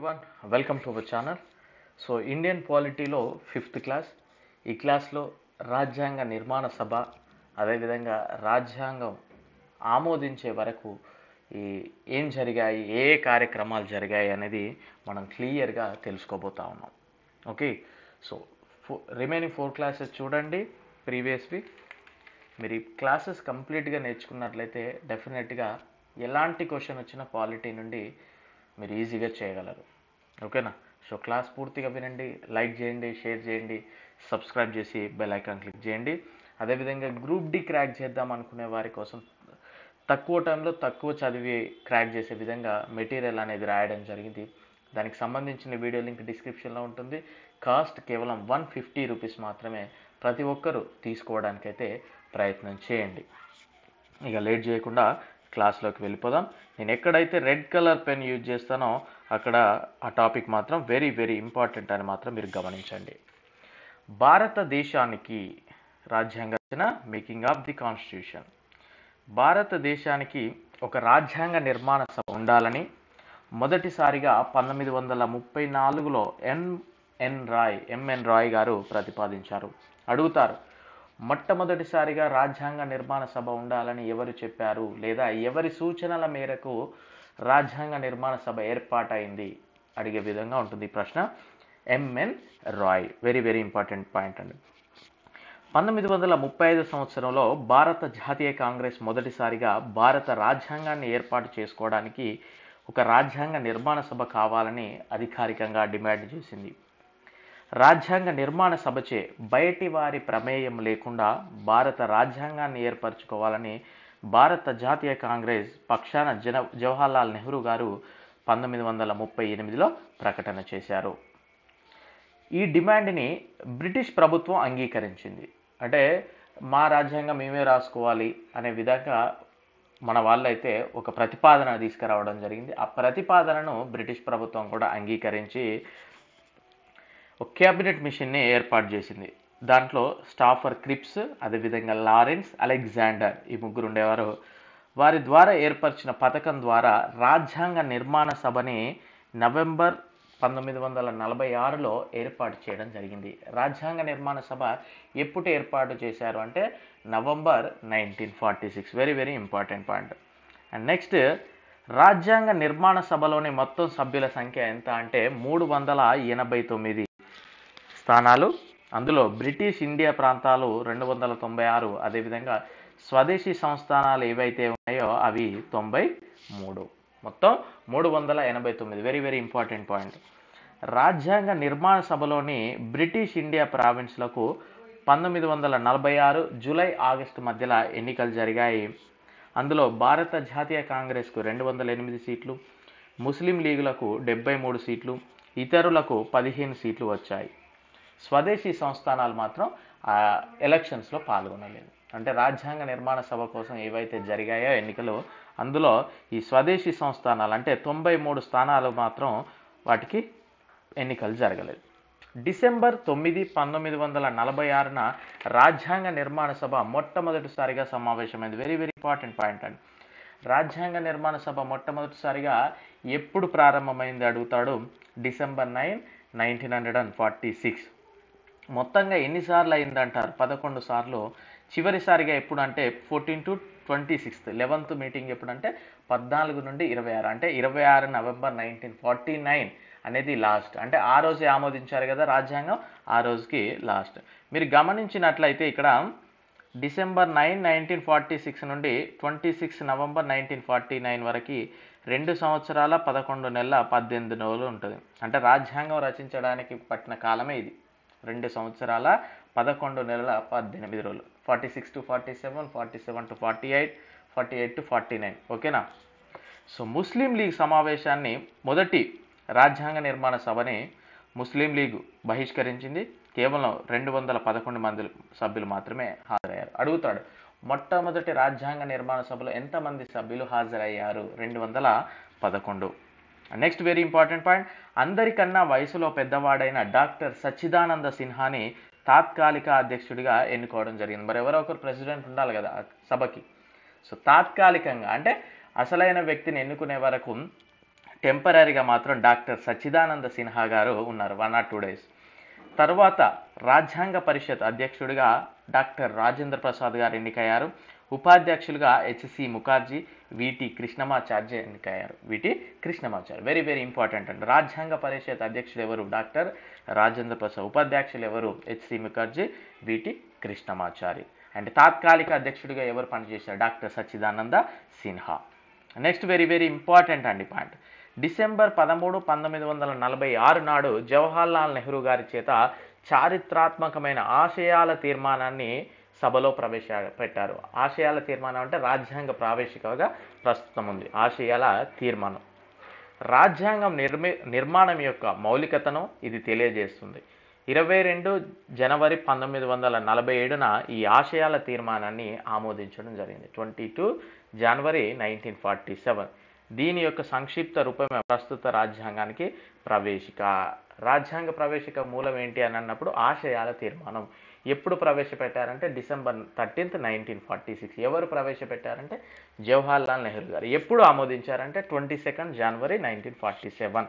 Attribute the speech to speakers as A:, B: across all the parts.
A: one welcome to our channel so Indian పాలిటీలో fifth class ఈ క్లాస్లో రాజ్యాంగ నిర్మాణ సభ అదేవిధంగా రాజ్యాంగం ఆమోదించే వరకు ఈ ఏం జరిగాయి ఏ ఏ కార్యక్రమాలు జరిగాయి అనేది మనం క్లియర్గా తెలుసుకోబోతా ఉన్నాం okay so four remaining four classes చూడండి ప్రీవియస్వి మీరు ఈ క్లాసెస్ కంప్లీట్గా నేర్చుకున్నట్లయితే డెఫినెట్గా ఎలాంటి క్వశ్చన్ వచ్చినా పాలిటీ నుండి మీరు ఈజీగా చేయగలరు ఓకేనా సో క్లాస్ పూర్తిగా వినండి లైక్ చేయండి షేర్ చేయండి సబ్స్క్రైబ్ చేసి బెల్ ఐకాన్ క్లిక్ చేయండి అదేవిధంగా గ్రూప్ డి క్రాక్ చేద్దాం అనుకునే వారి కోసం తక్కువ టైంలో తక్కువ చదివి క్రాక్ చేసే విధంగా మెటీరియల్ అనేది రాయడం జరిగింది దానికి సంబంధించిన వీడియో లింక్ డిస్క్రిప్షన్లో ఉంటుంది కాస్ట్ కేవలం వన్ ఫిఫ్టీ రూపీస్ మాత్రమే ప్రతి ఒక్కరూ తీసుకోవడానికైతే ప్రయత్నం చేయండి ఇక లేట్ చేయకుండా క్లాస్లోకి వెళ్ళిపోదాం నేను ఎక్కడైతే రెడ్ కలర్ పెన్ యూజ్ చేస్తానో అక్కడ ఆ టాపిక్ మాత్రం వెరీ వెరీ ఇంపార్టెంట్ అని మాత్రం మీరు గమనించండి భారతదేశానికి రాజ్యాంగ రచన మేకింగ్ ఆఫ్ ది కాన్స్టిట్యూషన్ భారతదేశానికి ఒక రాజ్యాంగ నిర్మాణ సభ ఉండాలని మొదటిసారిగా పంతొమ్మిది వందల ముప్పై నాలుగులో ఎన్ఎన్ రాయ్ ఎంఎన్ రాయ్ గారు ప్రతిపాదించారు అడుగుతారు మొట్టమొదటిసారిగా రాజ్యాంగ నిర్మాణ సభ ఉండాలని ఎవరు చెప్పారు లేదా ఎవరి సూచనల మేరకు రాజ్యాంగ నిర్మాణ సభ ఏర్పాటైంది అడిగే విధంగా ఉంటుంది ఈ ప్రశ్న M N Roy very very important point అండి పంతొమ్మిది వందల ముప్పై ఐదు సంవత్సరంలో భారత జాతీయ కాంగ్రెస్ మొదటిసారిగా భారత రాజ్యాంగాన్ని ఏర్పాటు చేసుకోవడానికి ఒక రాజ్యాంగ నిర్మాణ సభ కావాలని అధికారికంగా డిమాండ్ చేసింది రాజ్యాంగ నిర్మాణ సభచే బయటి వారి ప్రమేయం లేకుండా భారత రాజ్యాంగాన్ని ఏర్పరచుకోవాలని భారత జాతీయ కాంగ్రెస్ పక్షాన జన జవహర్లాల్ నెహ్రూ గారు పంతొమ్మిది వందల ముప్పై ఎనిమిదిలో ప్రకటన చేశారు ఈ డిమాండ్ని బ్రిటిష్ ప్రభుత్వం అంగీకరించింది అంటే మా రాజ్యాంగం మేమే రాసుకోవాలి అనే విధంగా మన వాళ్ళైతే ఒక ప్రతిపాదన తీసుకురావడం జరిగింది ఆ ప్రతిపాదనను బ్రిటిష్ ప్రభుత్వం కూడా అంగీకరించి ఒక క్యాబినెట్ మిషన్ని ఏర్పాటు చేసింది దాంట్లో స్టాఫర్ క్రిప్స్ అదేవిధంగా లారెన్స్ అలెగ్జాండర్ ఈ ముగ్గురు ఉండేవారు వారి ద్వారా ఏర్పరిచిన పథకం ద్వారా రాజ్యాంగ నిర్మాణ సభని నవంబర్ పంతొమ్మిది వందల నలభై ఆరులో ఏర్పాటు చేయడం జరిగింది రాజ్యాంగ నిర్మాణ సభ ఎప్పుడు ఏర్పాటు చేశారు అంటే November nineteen forty six very very important point and next రాజ్యాంగ నిర్మాణ సభలోని మొత్తం సభ్యుల సంఖ్య ఎంత అంటే మూడు వందల ఎనభై తొమ్మిది స్థానాలు అందులో బ్రిటిష్ ఇండియా ప్రాంతాలు రెండు వందల తొంభై ఆరు అదేవిధంగా స్వదేశీ సంస్థానాలు ఏవైతే ఉన్నాయో అవి తొంభై మూడు మొత్తం మూడు వందల ఎనభై తొమ్మిది వెరీ వెరీ ఇంపార్టెంట్ పాయింట్ రాజ్యాంగ నిర్మాణ సభలోని బ్రిటిష్ ఇండియా ప్రావిన్స్లకు పంతొమ్మిది వందల నలభై ఆరు జూలై ఆగస్టు మధ్యలో ఎన్నికలు జరిగాయి అందులో భారత జాతీయ కాంగ్రెస్కు రెండు వందల ఎనిమిది సీట్లు ముస్లిం లీగులకు డెబ్బై మూడు సీట్లు ఇతరులకు పదిహేను సీట్లు వచ్చాయి స్వదేశీ సంస్థానాలు మాత్రం ఆ ఎలక్షన్స్లో పాల్గొనలేదు అంటే రాజ్యాంగ నిర్మాణ సభ కోసం ఏవైతే జరిగాయో ఎన్నికలు అందులో ఈ స్వదేశీ సంస్థానాలు అంటే తొంభై మూడు స్థానాలు మాత్రం వాటికి ఎన్నికలు జరగలేదు డిసెంబర్ తొమ్మిది పంతొమ్మిది వందల నలభై ఆరున రాజ్యాంగ నిర్మాణ సభ మొట్టమొదటిసారిగా సమావేశమైంది వెరీ వెరీ ఇంపార్టెంట్ పాయింట్ అండి రాజ్యాంగ నిర్మాణ సభ మొట్టమొదటిసారిగా ఎప్పుడు ప్రారంభమైంది అడుగుతాడు December nine nineteen hundred and forty six మొత్తంగా ఎన్నిసార్లు అయిందంటారు పదకొండు సార్లు చివరిసారిగా ఎప్పుడు అంటే fourteen to twenty sixth eleventh meeting ఎప్పుడంటే పద్నాలుగు నుండి ఇరవై ఆరు అంటే ఇరవై ఆరు నవంబర్ నైన్టీన్ ఫార్టీ నైన్ అనేది లాస్ట్ అంటే ఆ రోజే ఆమోదించారు కదా రాజ్యాంగం ఆ రోజుకి లాస్ట్ మీరు గమనించినట్లయితే ఇక్కడ December nine nineteen forty six నుండి twenty six November nineteen forty nine వరకు రెండు సంవత్సరాల పదకొండు నెలల పద్దెనిమిది రోజులు ఉంటుంది అంటే రాజ్యాంగం రచించడానికి పట్టిన కాలమే ఇది రెండు సంవత్సరాల పదకొండు నెలల పద్దెనిమిది రోజులు forty six to forty seven forty seven to forty eight forty eight to forty nine ఓకేనా సో ముస్లిం లీగ్ సమావేశాన్ని మొదటి రాజ్యాంగ నిర్మాణ సభని ముస్లిం లీగ్ బహిష్కరించింది కేవలం రెండు వందల పదకొండు మంది సభ్యులు మాత్రమే హాజరయ్యారు అడుగుతాడు మొట్టమొదటి రాజ్యాంగ నిర్మాణ సభలో ఎంతమంది సభ్యులు హాజరయ్యారు రెండు వందల పదకొండు నెక్స్ట్ వెరీ ఇంపార్టెంట్ పాయింట్ అందరికన్నా వయసులో పెద్దవాడైన డాక్టర్ సచ్చిదానంద సిన్హాని తాత్కాలిక అధ్యక్షుడిగా ఎన్నుకోవడం జరిగింది మరి ఎవరో ఒకరు ప్రెసిడెంట్ ఉండాలి కదా ఆ సభకి సో తాత్కాలికంగా అంటే అసలైన వ్యక్తిని ఎన్నుకునే వరకు టెంపరీగా మాత్రం డాక్టర్ సచ్చిదానంద సిన్హా గారు ఉన్నారు వన్ ఆర్ టూ డేస్ తర్వాత రాజ్యాంగ పరిషత్ అధ్యక్షుడిగా డాక్టర్ రాజేంద్ర ప్రసాద్ గారు ఎన్నికయ్యారు ఉపాధ్యక్షులుగా హెచ్సి ముఖర్జీ విటి కృష్ణమాచార్య ఎన్నికయ్యారు V T Krishnamacharya very very important అండి రాజ్యాంగ పరిషత్ అధ్యక్షుడు ఎవరు డాక్టర్ రాజేంద్ర ప్రసాద్ ఉపాధ్యక్షులు ఎవరు H C Mukherjee V T Krishnamachari and తాత్కాలిక అధ్యక్షుడిగా ఎవరు పనిచేశారు doctor Sachchidananda Sinha next very very important అండి పాయింట్ డిసెంబర్ పదమూడు పంతొమ్మిది వందల నలభై ఆరు నాడు జవహర్లాల్ నెహ్రూ గారి చేత చారిత్రాత్మకమైన ఆశయాల తీర్మానాన్ని సభలో ప్రవేశ పెట్టారు ఆశయాల తీర్మానం అంటే రాజ్యాంగ ప్రావేశికగా ప్రస్తుతం ఉంది ఆశయాల తీర్మానం రాజ్యాంగం నిర్మి నిర్మాణం యొక్క మౌలికతను ఇది తెలియజేస్తుంది ఇరవై రెండు జనవరి పంతొమ్మిది వందల నలభై ఏడున ఈ ఆశయాల తీర్మానాన్ని ఆమోదించడం జరిగింది twenty two January nineteen forty seven దీని యొక్క సంక్షిప్త రూపమే ప్రస్తుత రాజ్యాంగానికి ప్రవేశిక రాజ్యాంగ ప్రవేశిక మూలం ఏంటి అని అన్నప్పుడు ఆశయాల తీర్మానం ఎప్పుడు ప్రవేశపెట్టారంటే December thirteenth nineteen forty six ఎవరు ప్రవేశపెట్టారంటే జవహర్లాల్ నెహ్రూ గారు ఎప్పుడు ఆమోదించారంటే twenty second January nineteen forty seven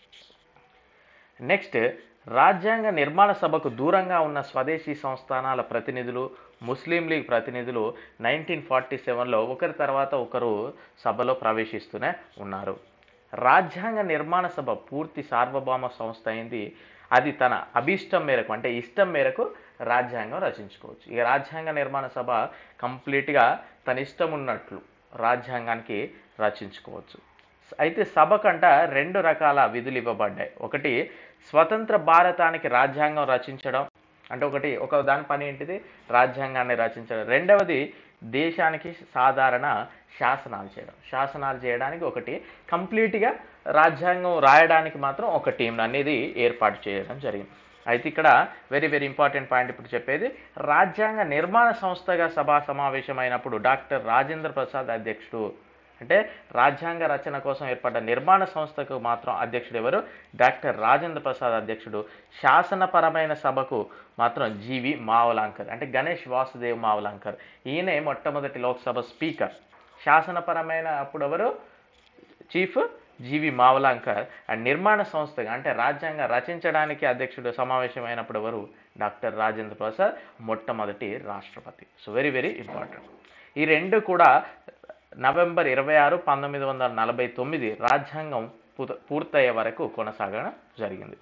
A: next రాజ్యాంగ నిర్మాణ సభకు దూరంగా ఉన్న స్వదేశీ సంస్థానాల ప్రతినిధులు ముస్లిం లీగ్ ప్రతినిధులు నైన్టీన్ ఫార్టీ సెవెన్లో ఒకరి తర్వాత ఒకరు సభలో ప్రవేశిస్తూనే ఉన్నారు రాజ్యాంగ నిర్మాణ సభ పూర్తి సార్వభౌమ సంస్థ అయింది అది తన అభీష్టం మేరకు అంటే ఇష్టం మేరకు రాజ్యాంగం రచించుకోవచ్చు ఈ రాజ్యాంగ నిర్మాణ సభ కంప్లీట్గా తన ఇష్టం ఉన్నట్లు రాజ్యాంగానికి రచించుకోవచ్చు అయితే సభకంట రెండు రకాల విధులు ఇవ్వబడ్డాయి ఒకటి స్వతంత్ర భారతానికి రాజ్యాంగం రచించడం అంటే ఒకటి ఒక దాని పని ఏంటిది రాజ్యాంగాన్ని రచించడం రెండవది దేశానికి సాధారణ శాసనాలు చేయడం శాసనాలు చేయడానికి ఒకటి కంప్లీట్గా రాజ్యాంగం రాయడానికి మాత్రం ఒక టీం అనేది ఏర్పాటు చేయడం జరిగింది అయితే ఇక్కడ వెరీ వెరీ ఇంపార్టెంట్ పాయింట్ ఇప్పుడు చెప్పేది రాజ్యాంగ నిర్మాణ సంస్థగా సభా సమావేశమైనప్పుడు డాక్టర్ రాజేంద్ర ప్రసాద్ అధ్యక్షుడు అంటే రాజ్యాంగ రచన కోసం ఏర్పడ్డ నిర్మాణ సంస్థకు మాత్రం అధ్యక్షుడు ఎవరు డాక్టర్ రాజేంద్ర ప్రసాద్ అధ్యక్షుడు శాసనపరమైన సభకు మాత్రం జీవి మావలాంకర్ అంటే గణేష్ వాసుదేవ్ మావలాంకర్ ఈయనే మొట్టమొదటి లోక్సభ స్పీకర్ శాసనపరమైన అప్పుడు ఎవరు చీఫ్ జీవి మావలాంకర్ అండ్ నిర్మాణ సంస్థగా అంటే రాజ్యాంగ రచించడానికి అధ్యక్షుడు సమావేశమైనప్పుడు ఎవరు డాక్టర్ రాజేంద్ర ప్రసాద్ మొట్టమొదటి రాష్ట్రపతి సో వెరీ వెరీ ఇంపార్టెంట్ ఈ రెండు కూడా నవంబర్ ఇరవై ఆరు పంతొమ్మిది వందల నలభై తొమ్మిది రాజ్యాంగం పూత- పూర్తయ్యే వరకు కొనసాగడం జరిగింది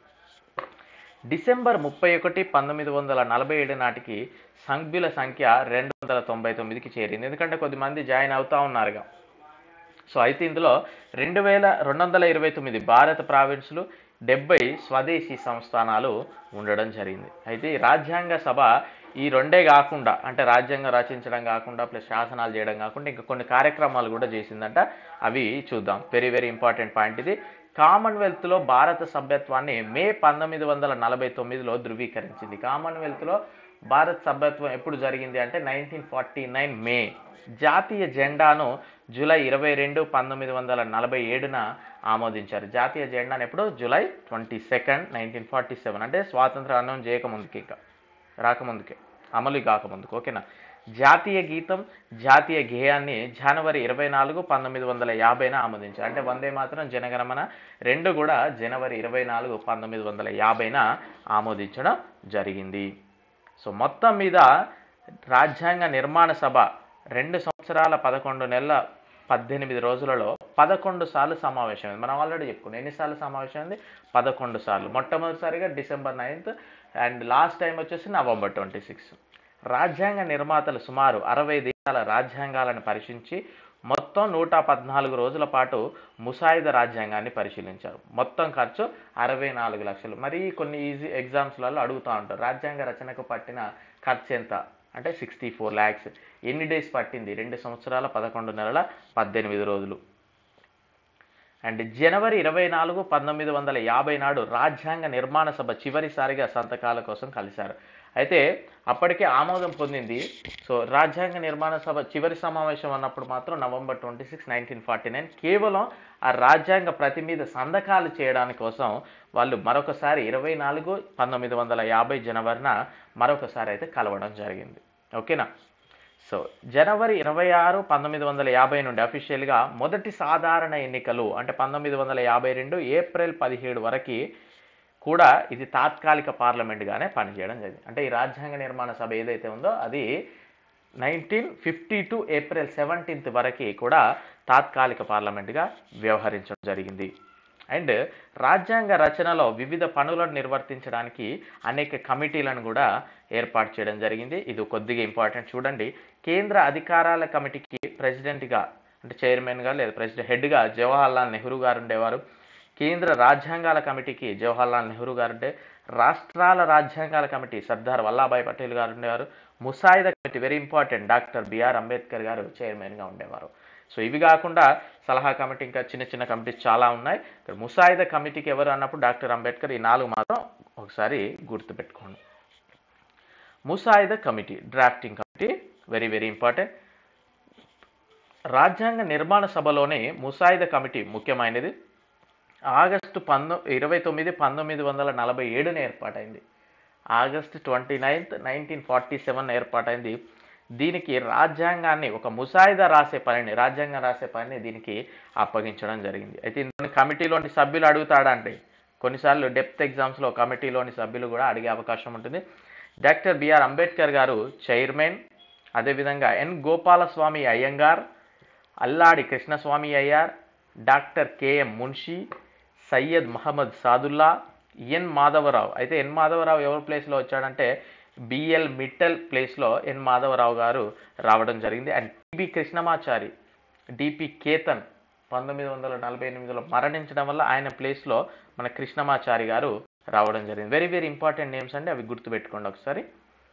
A: డిసెంబర్ ముప్పై ఒకటి పంతొమ్మిది వందల నలభై ఏడు నాటికి సభ్యుల సంఖ్య రెండు వందల తొంభై తొమ్మిదికి చేరింది ఎందుకంటే కొద్దిమంది జాయిన్ అవుతా ఉన్నారుగా సో అయితే ఇందులో రెండు వేల రెండు వందల ఇరవై తొమ్మిది భారత ప్రావిన్సులు డెబ్బై స్వదేశీ సంస్థానాలు ఉండడం జరిగింది అయితే ఈ రాజ్యాంగ సభ ఈ రెండే కాకుండా అంటే రాజ్యాంగం రచించడం కాకుండా ప్లస్ శాసనాలు చేయడం కాకుండా ఇంకా కొన్ని కార్యక్రమాలు కూడా చేసిందంట అవి చూద్దాం వెరీ వెరీ ఇంపార్టెంట్ పాయింట్ ఇది కామన్వెల్త్లో భారత సభ్యత్వాన్ని మే పంతొమ్మిది వందల నలభై తొమ్మిదిలో ధృవీకరించింది కామన్వెల్త్లో భారత్ సభ్యత్వం ఎప్పుడు జరిగింది అంటే నైన్టీన్ ఫార్టీ నైన్ మే జాతీయ జెండాను జూలై ఇరవై రెండు పంతొమ్మిది వందల నలభై ఏడున ఆమోదించారు జాతీయ జెండాను ఎప్పుడు July twenty second nineteen forty seven అంటే స్వాతంత్ర అన్నం చేయకముందుకి ఇంకా రాకముందుకే అమలు కాకముందుకు ఓకేనా జాతీయ గీతం జాతీయ గేయాన్ని జనవరి ఇరవై నాలుగు పంతొమ్మిది వందల యాభైన ఆమోదించారు అంటే వందే మాత్రం జనగణమన రెండు కూడా జనవరి ఇరవై నాలుగు పంతొమ్మిది వందల యాభైన ఆమోదించడం జరిగింది సో మొత్తం మీద రాజ్యాంగ నిర్మాణ సభ రెండు సంవత్సరాల పదకొండు నెలల పద్దెనిమిది రోజులలో పదకొండు సార్లు సమావేశమైంది మనం ఆల్రెడీ చెప్పుకున్నాం ఎన్నిసార్లు సమావేశమైంది పదకొండు సార్లు మొట్టమొదటిసారిగా December ninth and last time వచ్చేసి నవంబర్ ట్వంటీ సిక్స్ రాజ్యాంగ నిర్మాతలు సుమారు అరవై దేశాల రాజ్యాంగాలను పరిశీలించి మొత్తం నూట పద్నాలుగు రోజుల పాటు ముసాయిదా రాజ్యాంగాన్ని పరిశీలించారు మొత్తం ఖర్చు అరవై నాలుగు లక్షలు మరి కొన్ని ఈజీ ఎగ్జామ్స్లలో అడుగుతూ ఉంటారు రాజ్యాంగ రచనకు పట్టిన ఖర్చు ఎంత అంటే సిక్స్టీ ఫోర్ ల్యాక్స్ ఎన్ని డేస్ పట్టింది రెండు సంవత్సరాల పదకొండు నెలల పద్దెనిమిది రోజులు అండ్ జనవరి ఇరవై నాలుగు పంతొమ్మిది వందల యాభై నాడు రాజ్యాంగ నిర్మాణ సభ చివరిసారిగా సంతకాల కోసం కలిశారు అయితే అప్పటికే ఆమోదం పొందింది సో రాజ్యాంగ నిర్మాణ సభ చివరి సమావేశం అన్నప్పుడు మాత్రం November twenty six nineteen forty nine కేవలం ఆ రాజ్యాంగ ప్రతి మీద సంతకాలు చేయడానికి కోసం వాళ్ళు మరొకసారి ఇరవై నాలుగు పంతొమ్మిది వందల యాభై జనవరిన మరొకసారి అయితే కలవడం జరిగింది ఓకేనా సో జనవరి ఇరవై ఆరు పంతొమ్మిది వందల యాభై నుండి అఫీషియల్గా మొదటి సాధారణ ఎన్నికలు అంటే పంతొమ్మిది వందల యాభై రెండు ఏప్రిల్ పదిహేడు వరకు కూడా ఇది తాత్కాలిక పార్లమెంట్గానే పనిచేయడం జరిగింది అంటే ఈ రాజ్యాంగ నిర్మాణ సభ ఏదైతే ఉందో అది nineteen fifty two April seventeenth వరకు కూడా తాత్కాలిక పార్లమెంట్గా వ్యవహరించడం జరిగింది అండ్ రాజ్యాంగ రచనలో వివిధ పనులను నిర్వర్తించడానికి అనేక కమిటీలను కూడా ఏర్పాటు చేయడం జరిగింది ఇది కొద్దిగా ఇంపార్టెంట్ చూడండి కేంద్ర అధికారాల కమిటీకి ప్రెసిడెంట్గా అంటే చైర్మన్గా లేదా ప్రెసిడెంట్ హెడ్గా జవహర్లాల్ నెహ్రూ గారు ఉండేవారు కేంద్ర రాజ్యాంగాల కమిటీకి జవహర్లాల్ నెహ్రూ గారు ఉండే రాష్ట్రాల రాజ్యాంగాల కమిటీ సర్దార్ వల్లభాయ్ పటేల్ గారు ఉండేవారు ముసాయిదా committee very important doctor B R Ambedkar గారు చైర్మన్గా ఉండేవారు సో ఇవి కాకుండా సలహా కమిటీ ఇంకా చిన్న చిన్న కమిటీస్ చాలా ఉన్నాయి ఇక్కడ ముసాయిదా కమిటీకి ఎవరు అన్నప్పుడు డాక్టర్ అంబేద్కర్ ఈ నాలుగు మాత్రం ఒకసారి గుర్తుపెట్టుకోండి ముసాయిదా committee drafting committee very very important రాజ్యాంగ నిర్మాణ సభలోనే ముసాయిదా కమిటీ ముఖ్యమైనది ఆగస్టు పంతొ ఇరవై తొమ్మిది పంతొమ్మిది వందల నలభై ఏడున ఏర్పాటైంది August twenty ninth nineteen forty seven ఏర్పాటైంది దీనికి రాజ్యాంగాన్ని ఒక ముసాయిదా రాసే పనిని రాజ్యాంగం రాసే పనిని దీనికి అప్పగించడం జరిగింది అయితే ఇందులో కమిటీలోని సభ్యులు అడుగుతాడంటే కొన్నిసార్లు డెప్త్ ఎగ్జామ్స్లో కమిటీలోని సభ్యులు కూడా అడిగే అవకాశం ఉంటుంది డాక్టర్ బిఆర్ అంబేద్కర్ గారు చైర్మన్ అదేవిధంగా N Gopalaswami Ayyangar Alladi Krishnaswami Ayyar doctor K M Munshi Syed Mohammad Saadulla N Madhavarao అయితే ఎన్ మాధవరావు ఎవరి ప్లేస్లో వచ్చాడంటే బిఎల్ మిట్టల్ ప్లేస్లో ఎన్ మాధవరావు గారు రావడం జరిగింది and T B Krishnamachari D P Khaitan పంతొమ్మిది వందల నలభై ఎనిమిదిలో మరణించడం వల్ల ఆయన ప్లేస్లో మన కృష్ణమాచారి గారు రావడం జరిగింది వెరీ వెరీ ఇంపార్టెంట్ నేమ్స్ అండి అవి గుర్తుపెట్టుకోండి ఒకసారి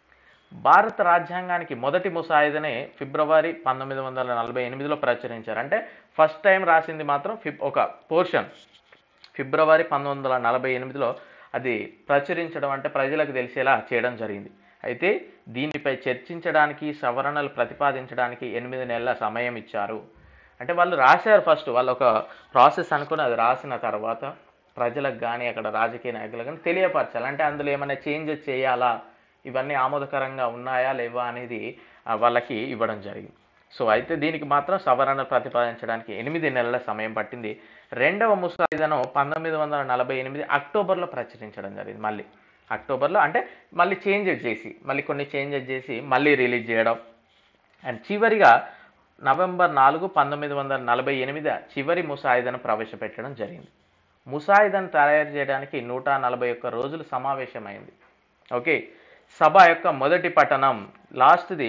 A: భారత రాజ్యాంగానికి మొదటి ముసాయిదానే ఫిబ్రవరి పంతొమ్మిది వందల నలభై ఎనిమిదిలో ప్రచురించారు అంటే ఫస్ట్ టైం రాసింది మాత్రం ఫిబ్ ఒక పోర్షన్ ఫిబ్రవరి పంతొమ్మిది వందల నలభై ఎనిమిదిలో అది ప్రచురించడం అంటే ప్రజలకు తెలిసేలా చేయడం జరిగింది అయితే దీనిపై చర్చించడానికి సవరణలు ప్రతిపాదించడానికి ఎనిమిది నెలల సమయం ఇచ్చారు అంటే వాళ్ళు రాశారు ఫస్ట్ వాళ్ళు ఒక ప్రాసెస్ అనుకుని అది రాసిన తర్వాత ప్రజలకు కానీ అక్కడ రాజకీయ నాయకులకు కానీ తెలియపరచాలి అంటే అందులో ఏమైనా చేంజెస్ చేయాలా ఇవన్నీ ఆమోదకరంగా ఉన్నాయా లేవా అనేది ఆ, వాళ్ళకి ఇవ్వడం జరిగింది సో అయితే దీనికి మాత్రం సవరణ ప్రతిపాదించడానికి ఎనిమిది నెలల సమయం పట్టింది రెండవ ముసాయిదాను పంతొమ్మిది వందల నలభై ఎనిమిది అక్టోబర్లో ప్రచురించడం జరిగింది మళ్ళీ అక్టోబర్లో అంటే మళ్ళీ చేంజెస్ చేసి మళ్ళీ కొన్ని చేంజెస్ చేసి మళ్ళీ రిలీజ్ చేయడం అండ్ చివరిగా నవంబర్ నాలుగు పంతొమ్మిది వందల నలభై ఎనిమిది చివరి ముసాయిదాను ప్రవేశపెట్టడం జరిగింది ముసాయిదాను తయారు చేయడానికి నూట నలభై ఒక్క రోజులు సమావేశమైంది ఓకే సభ యొక్క మొదటి పట్టణం లాస్ట్ది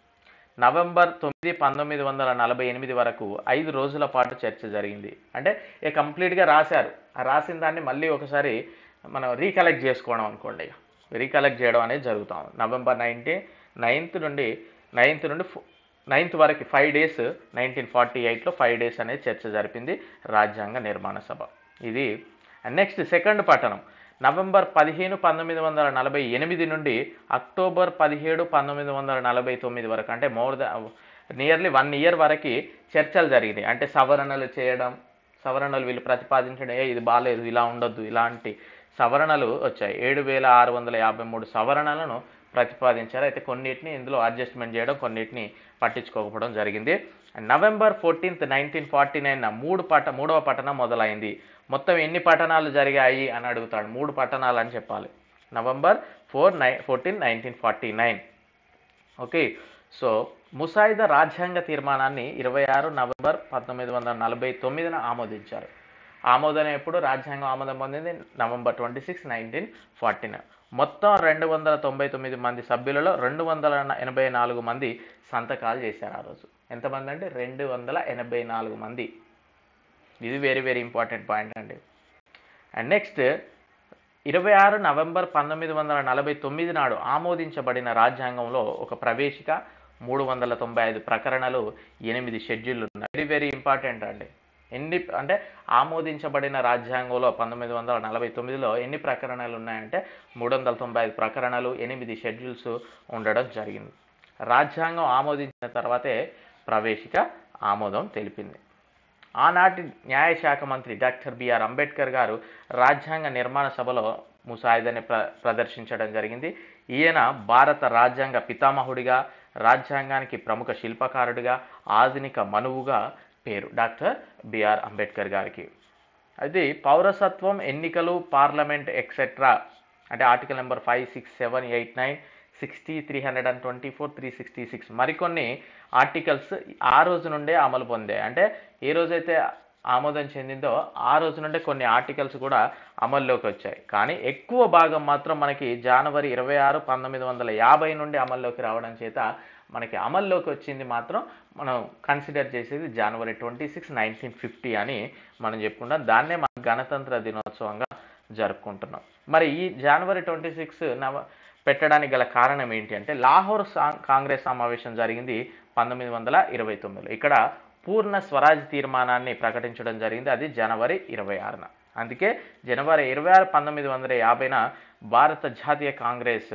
A: నవంబర్ తొమ్మిది పంతొమ్మిది వందల నలభై ఎనిమిది వరకు ఐదు రోజుల పాటు చర్చ జరిగింది అంటే ఇక కంప్లీట్గా రాశారు ఆ రాసిన దాన్ని మళ్ళీ ఒకసారి మనం రీకలెక్ట్ చేసుకోవడం అనుకోండి రీకలెక్ట్ చేయడం అనేది జరుగుతాం నవంబర్ నైన్టీన్ నైన్త్ నుండి నైన్త్ నుండి నైన్త్ వరకు ఫైవ్ డేస్ నైన్టీన్ ఫార్టీ ఎయిట్లో ఫైవ్ డేస్ అనేది చర్చ జరిపింది రాజ్యాంగ నిర్మాణ సభ ఇది నెక్స్ట్ సెకండ్ పట్టణం నవంబర్ పదిహేను పంతొమ్మిది వందల నలభై ఎనిమిది నుండి అక్టోబర్ పదిహేడు పంతొమ్మిది వందల నలభై తొమ్మిది వరకు అంటే more the nearly one year వరకు చర్చలు జరిగినాయి అంటే సవరణలు చేయడం సవరణలు వీళ్ళు ప్రతిపాదించడం "ఏ, ఇది బాగాలేదు ఇలా ఉండొద్దు ఇలాంటి సవరణలు వచ్చాయి ఏడు వేల ఆరు వందల యాభై మూడు సవరణలను ప్రతిపాదించారు అయితే కొన్నిటిని ఇందులో అడ్జస్ట్మెంట్ చేయడం కొన్నిటిని పట్టించుకోకపోవడం జరిగింది November fourteenth nineteen forty nine మూడు పట మూడవ పట్టణం మొదలైంది మొత్తం ఎన్ని పట్టణాలు జరిగాయి అని అడుగుతాడు మూడు పట్టణాలు అని చెప్పాలి నవంబర్ ఫోర్ నై fourteen nineteen forty nine okay so ముసాయిదా రాజ్యాంగ తీర్మానాన్ని ఇరవై ఆరు నవంబర్ పంతొమ్మిది వందల నలభై తొమ్మిదిన ఆమోదించారు ఆమోదం ఎప్పుడు రాజ్యాంగం ఆమోదం పొందింది November twenty six nineteen forty మొత్తం రెండు వందల తొంభై తొమ్మిది మంది సభ్యులలో రెండు వందల ఎనభై నాలుగు మంది సంతకాలు చేశారు ఆ రోజు ఎంతమంది అంటే రెండు వందల ఎనభై నాలుగు మంది ఇది వెరీ వెరీ ఇంపార్టెంట్ పాయింట్ అండి అండ్ నెక్స్ట్ ఇరవై ఆరు నవంబర్ పంతొమ్మిది వందల నలభై తొమ్మిది నాడు ఆమోదించబడిన రాజ్యాంగంలో ఒక ప్రవేశిక మూడు వందల తొంభై ఐదు ప్రకరణలు ఎనిమిది షెడ్యూల్ ఉన్నాయి వెరీ వెరీ ఇంపార్టెంట్ అండి ఎన్ని అంటే ఆమోదించబడిన రాజ్యాంగంలో పంతొమ్మిది వందల నలభై తొమ్మిదిలో ఎన్ని ప్రకరణలు ఉన్నాయంటే మూడు వందల తొంభై ఐదు ప్రకరణలు ఎనిమిది షెడ్యూల్స్ ఉండడం జరిగింది రాజ్యాంగం ఆమోదించిన తర్వాతే ప్రవేశిక ఆమోదం తెలిపింది ఆనాటి న్యాయశాఖ మంత్రి డాక్టర్ బిఆర్ అంబేద్కర్ గారు రాజ్యాంగ నిర్మాణ సభలో ముసాయిదాని ప్ర ప్రదర్శించడం జరిగింది ఈయన భారత రాజ్యాంగ పితామహుడిగా రాజ్యాంగానికి ప్రముఖ శిల్పకారుడిగా ఆధునిక మనువుగా పేరు డాక్టర్ బిఆర్ అంబేద్కర్ గారికి అది పౌరసత్వం ఎన్నికలు పార్లమెంట్ ఎక్సెట్రా అంటే article number five six seven eight nine sixty three hundred and twenty four three sixty six మరికొన్ని ఆర్టికల్స్ ఆ రోజు నుండే అమలు పొందాయి అంటే ఏ రోజైతే ఆమోదం చెందిందో ఆ రోజు నుండే కొన్ని ఆర్టికల్స్ కూడా అమల్లోకి వచ్చాయి కానీ ఎక్కువ భాగం మాత్రం మనకి జనవరి ఇరవై ఆరు పంతొమ్మిది వందల యాభై నుండి అమల్లోకి రావడం చేత మనకి అమల్లోకి వచ్చింది మాత్రం మనం కన్సిడర్ చేసేది January twenty six nineteen fifty అని మనం చెప్పుకుంటాం దాన్నే మనం గణతంత్ర దినోత్సవంగా జరుపుకుంటున్నాం మరి ఈ జనవరి ట్వంటీ సిక్స్ నవ పెట్టడానికి గల కారణం ఏంటి అంటే లాహోర్ సా- కాంగ్రెస్ సమావేశం జరిగింది పంతొమ్మిది వందల ఇరవై తొమ్మిదిలో ఇక్కడ పూర్ణ స్వరాజ్ తీర్మానాన్ని ప్రకటించడం జరిగింది అది జనవరి ఇరవై ఆరున అందుకే జనవరి ఇరవై ఆరు పంతొమ్మిది వందల యాభైన భారత జాతీయ కాంగ్రెస్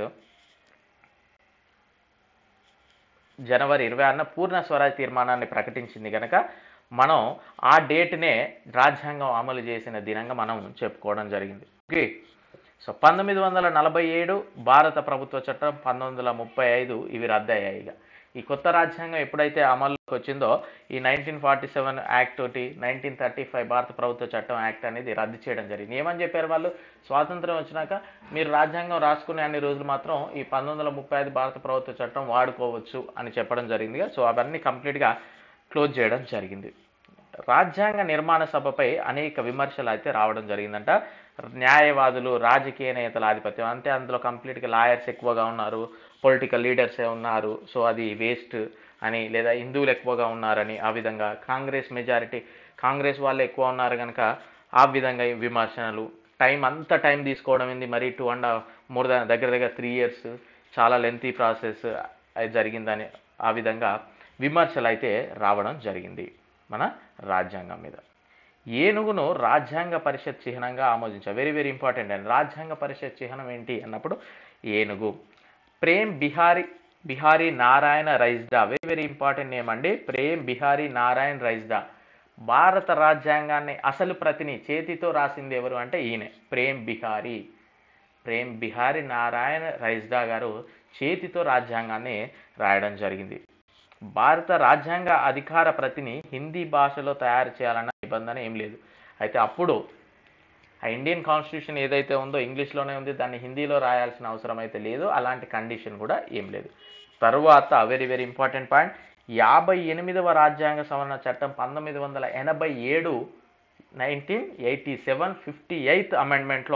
A: జనవరి ఇరవై ఆరున పూర్ణ స్వరాజ్ తీర్మానాన్ని ప్రకటించింది కనుక మనం ఆ డేట్నే రాజ్యాంగం అమలు చేసిన దినంగా మనం చెప్పుకోవడం జరిగింది ఓకే సో పంతొమ్మిది వందల నలభై ఏడు భారత ప్రభుత్వ చట్టం పంతొమ్మిది వందల ముప్పై ఐదు ఇవి రద్దయ్యాయి ఇక ఈ కొత్త రాజ్యాంగం ఎప్పుడైతే అమల్లోకి వచ్చిందో ఈ నైన్టీన్ ఫార్టీ సెవెన్ యాక్ట్ ఒకటి నైన్టీన్ థర్టీ ఫైవ్ భారత ప్రభుత్వ చట్టం యాక్ట్ అనేది రద్దు చేయడం జరిగింది ఏమని చెప్పారు వాళ్ళు స్వాతంత్రం వచ్చినాక మీరు రాజ్యాంగం రాసుకునే అన్ని రోజులు మాత్రం ఈ పంతొమ్మిది వందల ముప్పై ఐదు భారత ప్రభుత్వ చట్టం వాడుకోవచ్చు అని చెప్పడం జరిగింది సో అవన్నీ కంప్లీట్గా క్లోజ్ చేయడం జరిగింది రాజ్యాంగ నిర్మాణ సభపై అనేక విమర్శలు అయితే రావడం జరిగిందంట న్యాయవాదులు రాజకీయ నేతల ఆధిపత్యం అంటే అందులో కంప్లీట్గా లాయర్స్ ఎక్కువగా ఉన్నారు పొలిటికల్ లీడర్సే ఉన్నారు సో అది వేస్ట్ అని లేదా హిందువులు ఎక్కువగా ఉన్నారని ఆ విధంగా కాంగ్రెస్ మెజారిటీ కాంగ్రెస్ వాళ్ళు ఎక్కువ ఉన్నారు కనుక ఆ విధంగా ఈ విమర్శనలు టైం అంత టైం తీసుకోవడం ఏంది మరి టూ అండ్ మోర్ దాన్ దగ్గర దగ్గర త్రీ ఇయర్స్ చాలా లెంతీ ప్రాసెస్ అది జరిగిందని ఆ విధంగా విమర్శలు అయితే రావడం జరిగింది మన రాజ్యాంగం మీద ఏనుగును రాజ్యాంగ పరిషత్ చిహ్నంగా ఆమోదించారు వెరీ వెరీ ఇంపార్టెంట్ అండి రాజ్యాంగ పరిషత్ చిహ్నం ఏంటి అన్నప్పుడు ఏనుగు Prem Behari Behari Narayan Raizada very very important name అండి ప్రేమ్ బిహారీ నారాయణ రైజ్దా భారత రాజ్యాంగాన్ని అసలు ప్రతిని చేతితో రాసింది ఎవరు అంటే ఈయనే ప్రేమ్ బిహారీ ప్రేమ్ బిహారీ నారాయణ రైజ్దా గారు చేతితో రాజ్యాంగాన్ని రాయడం జరిగింది భారత రాజ్యాంగ అధికార ప్రతిని హిందీ భాషలో తయారు చేయాలన్న నిబంధన ఏం లేదు అయితే అప్పుడు ఆ ఇండియన్ కాన్స్టిట్యూషన్ ఏదైతే ఉందో ఇంగ్లీష్లోనే ఉంది దాన్ని హిందీలో రాయాల్సిన అవసరం అయితే లేదు అలాంటి కండిషన్ కూడా ఏం లేదు తరువాత వెరీ వెరీ ఇంపార్టెంట్ పాయింట్ యాభై ఎనిమిదవ రాజ్యాంగ సవరణ చట్టం పంతొమ్మిది వందల ఎనభై ఏడు nineteen eighty seven fifty eighth అమెండ్మెంట్లో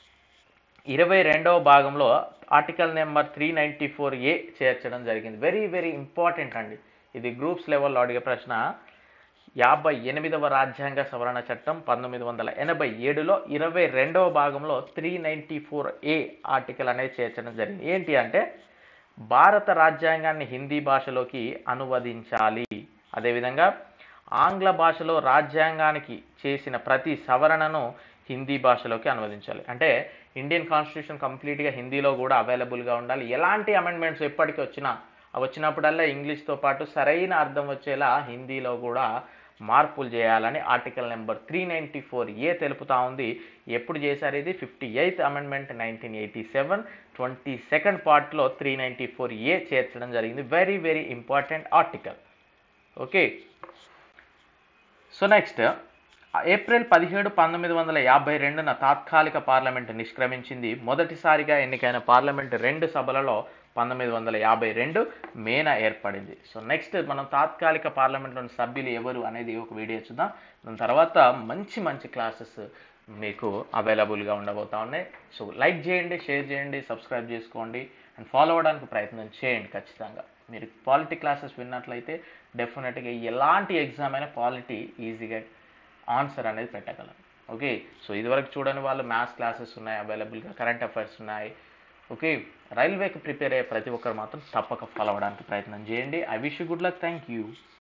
A: ఇరవై రెండవ భాగంలో article number three ninety four A చేర్చడం జరిగింది వెరీ వెరీ ఇంపార్టెంట్ అండి ఇది గ్రూప్స్ లెవెల్లో అడిగే ప్రశ్న యాభై ఎనిమిదవ రాజ్యాంగ సవరణ చట్టం పంతొమ్మిది వందల ఎనభై ఏడులో ఇరవై రెండవ భాగంలో three ninety four A article అనేది చేర్చడం జరిగింది ఏంటి అంటే భారత రాజ్యాంగాన్ని హిందీ భాషలోకి అనువదించాలి అదేవిధంగా ఆంగ్ల భాషలో రాజ్యాంగానికి చేసిన ప్రతి సవరణను హిందీ భాషలోకి అనువదించాలి అంటే ఇండియన్ కాన్స్టిట్యూషన్ కంప్లీట్గా హిందీలో కూడా అవైలబుల్గా ఉండాలి ఎలాంటి అమెండ్మెంట్స్ ఎప్పటికి వచ్చినా అవి వచ్చినప్పుడల్లా ఇంగ్లీష్తో పాటు సరైన అర్థం వచ్చేలా హిందీలో కూడా మార్పులు చేయాలని article number three ninety four A తెలుపుతా ఉంది ఎప్పుడు చేశారు ఇది fifty eighth amendment nineteen eighty seven twenty second పార్ట్లో త్రీ నైంటీ ఫోర్ ఏ చేర్చడం జరిగింది very very important article okay so next April పదిహేడు పంతొమ్మిది వందల యాభై రెండున తాత్కాలిక పార్లమెంటు నిష్క్రమించింది మొదటిసారిగా ఎన్నికైన పార్లమెంటు రెండు సభలలో పంతొమ్మిది వందల యాభై రెండు మేన ఏర్పడింది సో నెక్స్ట్ మనం తాత్కాలిక పార్లమెంట్లోని సభ్యులు ఎవరు అనేది ఒక వీడియో చూద్దాం దాని తర్వాత మంచి మంచి క్లాసెస్ మీకు అవైలబుల్గా ఉండబోతా ఉన్నాయి సో లైక్ చేయండి షేర్ చేయండి సబ్స్క్రైబ్ చేసుకోండి అండ్ ఫాలో అవ్వడానికి ప్రయత్నం చేయండి ఖచ్చితంగా మీరు పాలిటీ క్లాసెస్ విన్నట్లయితే డెఫినెట్గా ఎలాంటి ఎగ్జామ్ అయినా పాలిటీ ఈజీగా ఆన్సర్ అనేది పెట్టగలం ఓకే సో ఇదివరకు చూడని వాళ్ళు మ్యాథ్స్ క్లాసెస్ ఉన్నాయి అవైలబుల్గా కరెంట్ అఫైర్స్ ఉన్నాయి ఓకే రైల్వేకి ప్రిపేర్ అయ్యే ప్రతి ఒక్కరు మాత్రం తప్పక ఫాలో అవ్వడానికి ప్రయత్నం చేయండి I wish you good luck thank you